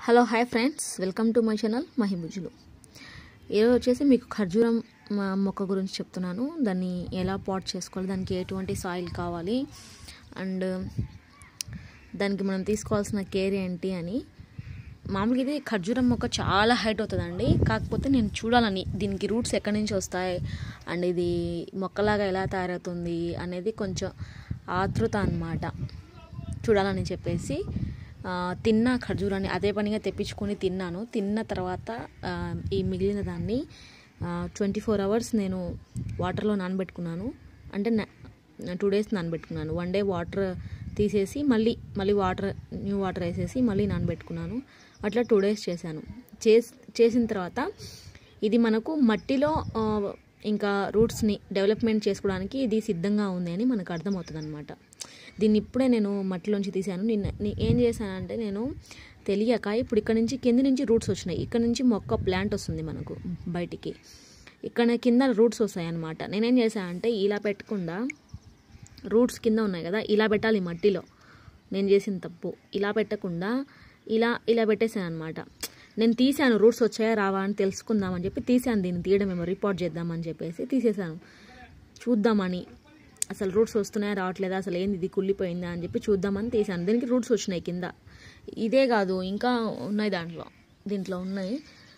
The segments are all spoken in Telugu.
Hello hi friends welcome to my channel మహిబుజులు ఈరోజు వచ్చేసి మీకు ఖర్జూరం మ- మొక్క గురించి చెప్తున్నాను దాన్ని ఎలా పాట్ చేసుకోవాలి దానికి ఎటువంటి సాయిల్ కావాలి అండ్ దానికి మనం తీసుకోవాల్సిన కేర్ ఏంటి అని మామూలుగా ఇది ఖర్జూరం మొక్క చాలా హైట్ అవుతుందండి కాకపోతే నేను చూడాలని దీనికి రూట్స్ ఎక్కడి నుంచి వస్తాయి అండ్ ఇది మొక్కలాగా ఎలా తయారవుతుంది అనేది కొంచెం ఆతృత అన్నమాట చూడాలని చెప్పేసి ఆ, తిన్న ఖర్జూరాన్ని అదే పనిగా తెప్పించుకొని తిన్నాను తిన్న తర్వాత ఆ, ఈ మిగిలిన దాన్ని ట్వంటీ ఫోర్ అవర్స్ నేను వాటర్లో నానబెట్టుకున్నాను అంటే టూ డేస్ నానబెట్టుకున్నాను వన్ డే వాటర్ తీసేసి మళ్ళీ మళ్ళీ వాటర్ న్యూ వాటర్ వేసేసి మళ్ళీ నానబెట్టుకున్నాను అట్లా టూ డేస్ చేశాను చేస్ చేసిన తర్వాత ఇది మనకు మట్టిలో ఆ, ఇంకా రూట్స్ని డెవలప్మెంట్ చేసుకోవడానికి ఇది సిద్ధంగా ఉంది అని మనకు అర్థమవుతుంది అనమాట దీన్ని ఇప్పుడే నేను మట్టిలోంచి తీశాను నిన్న నే- ఏం చేశానంటే నేను తెలియక ఇప్పుడు ఇక్కడ నుంచి కింద నుంచి రూట్స్ వచ్చినాయి ఇక్కడ నుంచి మొక్క ప్లాంట్ వస్తుంది మనకు బయటికి ఇక్కడ కింద రూట్స్ వస్తాయి అనమాట నేనేం చేశానంటే ఇలా పెట్టకుండా రూట్స్ కింద ఉన్నాయి కదా ఇలా పెట్టాలి మట్టిలో నేను చేసిన తప్పు ఇలా పెట్టకుండా ఇలా ఇలా పెట్టేశాను అనమాట నేను తీసాను రూట్స్ వచ్చాయా రావా అని తెలుసుకుందామని చెప్పి తీసాను దీన్ని తీయడమేమో రిపోర్ట్ చేద్దామని చెప్పేసి తీసేశాను చూద్దామని అసలు రూట్స్ వస్తున్నాయా రావట్లేదా అసలు ఏంది ఇది కుళ్ళిపోయిందా అని చెప్పి చూద్దామని తీసాను దీనికి రూట్స్ వచ్చినాయి కింద ఇదే కాదు ఇంకా ఉన్నాయి దాంట్లో దీంట్లో ఉన్నాయి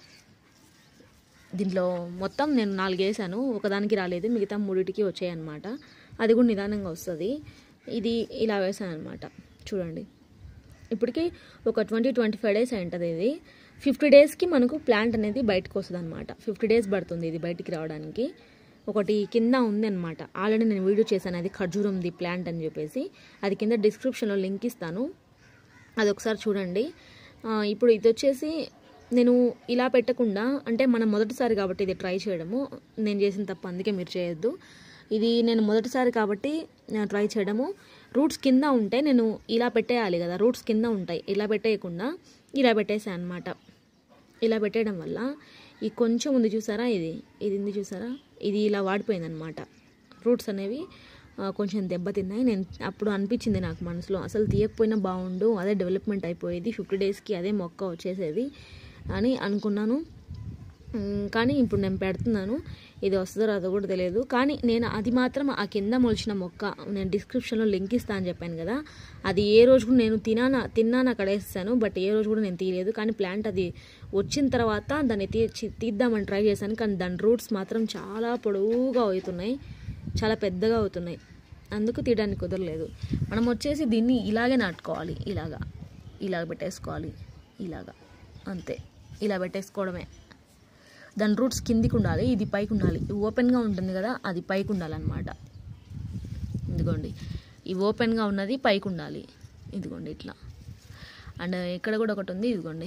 దీంట్లో మొత్తం నేను నాలుగు వేసాను ఒకదానికి రాలేదు మిగతా మూడిటికి వచ్చాయి అనమాట అది కూడా నిదానంగా వస్తుంది ఇది ఇలా వేసాను అనమాట చూడండి ఇప్పటికి ఒక ట్వంటీ ట్వంటీ ఫైవ్ డేస్ అయింటుంది ఇది ఫిఫ్టీ డేస్కి మనకు ప్లాంట్ అనేది బయటకు వస్తుంది అనమాట ఫిఫ్టీ డేస్ పడుతుంది ఇది బయటికి రావడానికి ఒకటి కింద ఉంది అనమాట ఆల్రెడీ నేను వీడియో చేశాను అది ఖర్జూరంది ప్లాంట్ అని చెప్పేసి అది కింద డిస్క్రిప్షన్లో లింక్ ఇస్తాను అది ఒకసారి చూడండి ఆ, ఇప్పుడు ఇది వచ్చేసి నేను ఇలా పెట్టకుండా అంటే మనం మొదటిసారి కాబట్టి ఇది ట్రై చేయడము నేను చేసిన తప్ప అందుకే మీరు చేయొద్దు ఇది నేను మొదటిసారి కాబట్టి నేను ట్రై చేయడము రూట్స్ కింద ఉంటే నేను ఇలా పెట్టేయాలి కదా రూట్స్ కింద ఉంటాయి ఇలా పెట్టేయకుండా ఇలా పెట్టేసాను అనమాట ఇలా పెట్టేయడం వల్ల ఈ కొంచెం ఉంది చూసారా ఇది ఇది ఉంది చూసారా ఇది ఇలా వాడిపోయింది అనమాట రూట్స్ అనేవి ఆ, కొంచెం దెబ్బతిన్నాయి నేను అప్పుడు అనిపించింది నాకు మనసులో అసలు తీయకపోయినా బాగుండు అదే డెవలప్మెంట్ అయిపోయేది ఫిఫ్టీ డేస్కి అదే మొక్క వచ్చేసేది అని అనుకున్నాను మ్, కానీ ఇప్పుడు నేను పెడుతున్నాను ఇది వస్తుందో రాదో కూడా తెలియదు కానీ నేను అది మాత్రం ఆ కింద మొలిచిన మొక్క నేను డిస్క్రిప్షన్లో లింక్ ఇస్తా అని చెప్పాను కదా అది ఏ రోజు కూడా నేను తినానా తిన్నాను అక్కడ వేస్తాను బట్ ఏ రోజు కూడా నేను తీయలేదు కానీ ప్లాంట్ అది వచ్చిన తర్వాత దాన్ని తీర్చి తీద్దామని ట్రై చేశాను కానీ దాని రూట్స్ మాత్రం చాలా పొడవుగా అవుతున్నాయి చాలా పెద్దగా అవుతున్నాయి అందుకు తీయడానికి కుదరలేదు మనం వచ్చేసి దీన్ని ఇలాగే నాటుకోవాలి ఇలాగా ఇలాగ పెట్టేసుకోవాలి ఇలాగా అంతే ఇలా పెట్టేసుకోవడమే దాని రూట్స్ కిందికి ఉండాలి ఇది పైకి ఉండాలి ఇది ఓపెన్గా ఉంటుంది కదా అది పైకి ఉండాలన్నమాట ఇదిగోండి ఈ ఓపెన్గా ఉన్నది పైకి ఉండాలి ఇదిగోండి ఇట్లా అండ్ ఇక్కడ కూడా ఒకటి ఉంది ఇదిగోండి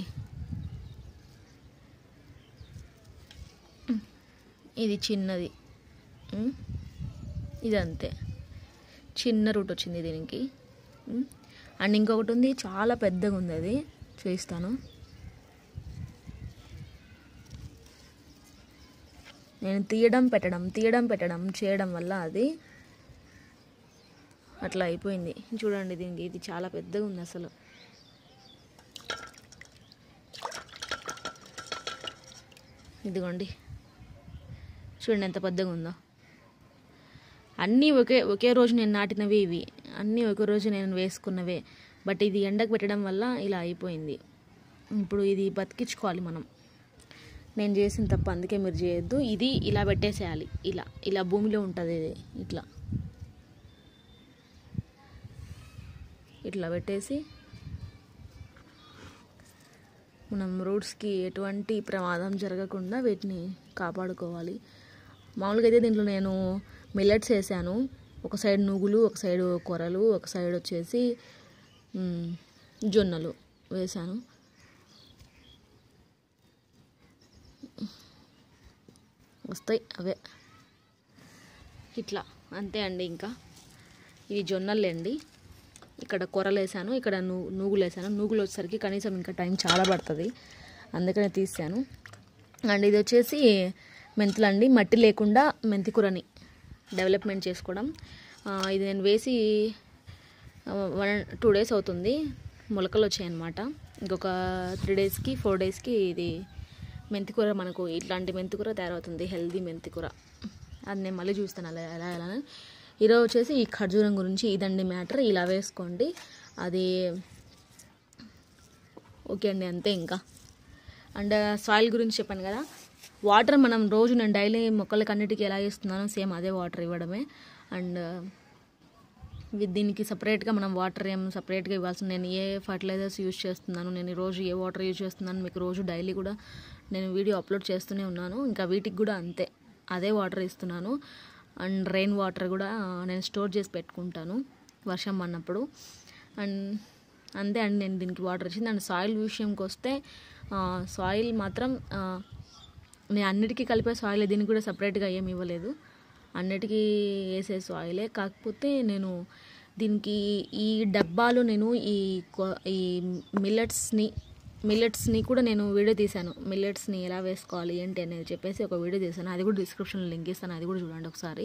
ఇది చిన్నది ఉమ్. ఇది అంతే చిన్న రూట్ వచ్చింది దీనికి ఉమ్. అండ్ ఇంకొకటి ఉంది చాలా పెద్దగా ఉంది అది చూపిస్తాను నేను తీయడం పెట్టడం తీయడం పెట్టడం చేయడం వల్ల అది అట్లా అయిపోయింది చూడండి దీనికి ఇది చాలా పెద్దగా ఉంది అసలు ఇదిగోండి చూడండి ఎంత పెద్దగా ఉందో అన్నీ ఒకే ఒకే రోజు నేను నాటినవి ఇవి అన్నీ ఒకే రోజు నేను వేసుకున్నవే బట్ ఇది ఎండకు పెట్టడం వల్ల ఇలా అయిపోయింది ఇప్పుడు ఇది బతికించుకోవాలి మనం నేను చేసిన తప్ప అందుకే మీరు చేయొద్దు ఇది ఇలా పెట్టేసేయాలి ఇలా ఇలా భూమిలో ఉంటుంది ఇది ఇట్లా ఇట్లా పెట్టేసి మనం రూట్స్కి ఎటువంటి ప్రమాదం జరగకుండా వీటిని కాపాడుకోవాలి మామూలుగా అయితే దీంట్లో నేను మిల్లెట్స్ వేసాను ఒక సైడ్ నువ్వులు ఒక సైడ్ కొరలు ఒక సైడ్ వచ్చేసి మ్, జొన్నలు వేసాను వస్తాయి అవే ఇట్లా అంతే అండి ఇంకా ఇవి జొన్నలేండి ఇక్కడ కొరలు వేసాను ఇక్కడ నూ నూగులు వేసాను నూగులు వచ్చేసరికి కనీసం ఇంకా టైం చాలా పడుతుంది అందుకనే తీసాను అండ్ ఇది వచ్చేసి మెంతులండి మట్టి లేకుండా మెంతి కూరని డెవలప్మెంట్ చేసుకోవడం ఆ, ఇది నేను వేసి వన్ టూ డేస్ అవుతుంది మొలకలు వచ్చాయి అన్నమాట ఇంకొక త్రీ డేస్కి ఫోర్ డేస్కి ఇది మెంతికూర మనకు ఇట్లాంటి మెంతికూర తయారవుతుంది హెల్దీ మెంతికూర అది నేను మళ్ళీ చూస్తాను అలా ఎలా ఎలా అని. ఈరోజు వచ్చేసి ఈ ఖర్జూరం గురించి ఇదండి మ్యాటర్ ఇలా వేసుకోండి అది ఓకే అండి అంతే ఇంకా అండ్ సాయిల్ గురించి చెప్పాను కదా వాటర్ మనం రోజు నేను డైలీ మొక్కలకి అన్నిటికీ ఎలా ఇస్తున్నానో సేమ్ అదే వాటర్ ఇవ్వడమే అండ్ విత్ దీనికి సపరేట్గా మనం వాటర్ ఏం సపరేట్గా ఇవ్వాల్సిన నేను ఏ ఫర్టిలైజర్స్ యూజ్ చేస్తున్నాను నేను ఈ రోజు ఏ వాటర్ యూజ్ చేస్తున్నాను మీకు రోజు డైలీ కూడా నేను వీడియో అప్లోడ్ చేస్తూనే ఉన్నాను ఇంకా వీటికి కూడా అంతే అదే వాటర్ ఇస్తున్నాను అండ్ రెయిన్ వాటర్ కూడా నేను స్టోర్ చేసి పెట్టుకుంటాను వర్షం పడినప్పుడు అండ్ అంతే అండి నేను దీనికి వాటర్ ఇచ్చింది అండ్ సాయిల్ విషయంకి వస్తే సాయిల్ మాత్రం ఆ, నేను అన్నిటికీ కలిపే సాయిల్ దీనికి కూడా సపరేట్గా ఏమి ఇవ్వలేదు అన్నిటికీ వేసే సాయిలే కాకపోతే నేను దీనికి ఈ డబ్బాలు నేను ఈ కొ- ఈ మిల్లెట్స్ని మిల్లెట్స్ని కూడా నేను వీడియో తీశాను మిల్లెట్స్ని ఎలా వేసుకోవాలి ఏంటి అనేది చెప్పేసి ఒక వీడియో తీశాను అది కూడా డిస్క్రిప్షన్లో లింక్ ఇస్తాను అది కూడా చూడండి ఒకసారి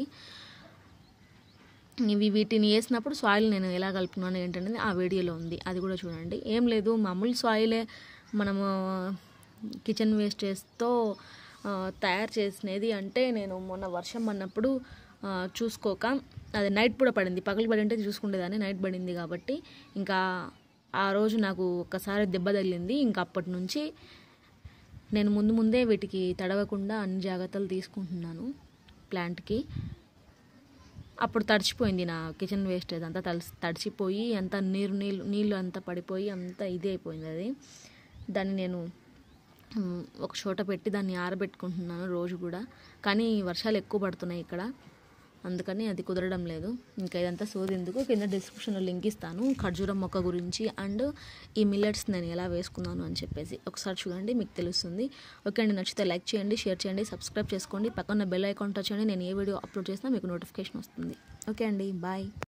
ఇవి వీటిని వేసినప్పుడు సాయిల్ నేను ఎలా కలుపుకున్నాను ఏంటనేది ఆ వీడియోలో ఉంది అది కూడా చూడండి ఏం లేదు మామూలు సాయిలే మనము కిచెన్ వేస్టేజ్తో తయారు చేసినది అంటే నేను మొన్న వర్షం పడినప్పుడు ఆ, చూసుకోక అది నైట్ కూడా పడింది పగలు పడింటే చూసుకునేదాన్ని నైట్ పడింది కాబట్టి ఇంకా ఆ రోజు నాకు ఒక్కసారి దెబ్బ తగిలింది ఇంకా అప్పటి నుంచి నేను ముందు ముందే వీటికి తడవకుండా అన్ని జాగ్రత్తలు తీసుకుంటున్నాను ప్లాంట్కి అప్పుడు తడిచిపోయింది నా కిచెన్ వేస్టేజ్ అంతా తడిసి తడిచిపోయి అంతా నీరు నీళ్ళు నీళ్ళు అంతా పడిపోయి అంతా ఇది అయిపోయింది అది దాన్ని నేను మ్, ఒక చోట పెట్టి దాన్ని ఆరబెట్టుకుంటున్నాను రోజు కూడా కానీ వర్షాలు ఎక్కువ పడుతున్నాయి ఇక్కడ అందుకని అది కుదరడం లేదు ఇంకా ఇదంతా సోది ఎందుకు కింద డిస్క్రిప్షన్లో లింక్ ఇస్తాను ఖర్జూరం మొక్క గురించి అండ్ ఈ మిల్లెట్స్ నేను ఎలా వేసుకున్నాను అని చెప్పేసి ఒకసారి చూడండి మీకు తెలుస్తుంది ఓకే అండి నచ్చితే లైక్ చేయండి షేర్ చేయండి సబ్స్క్రైబ్ చేసుకోండి పక్కన బెల్ ఐకాన్ టచ్ చేయండి నేను ఏ వీడియో అప్లోడ్ చేసినా మీకు నోటిఫికేషన్ వస్తుంది ఓకే అండి బాయ్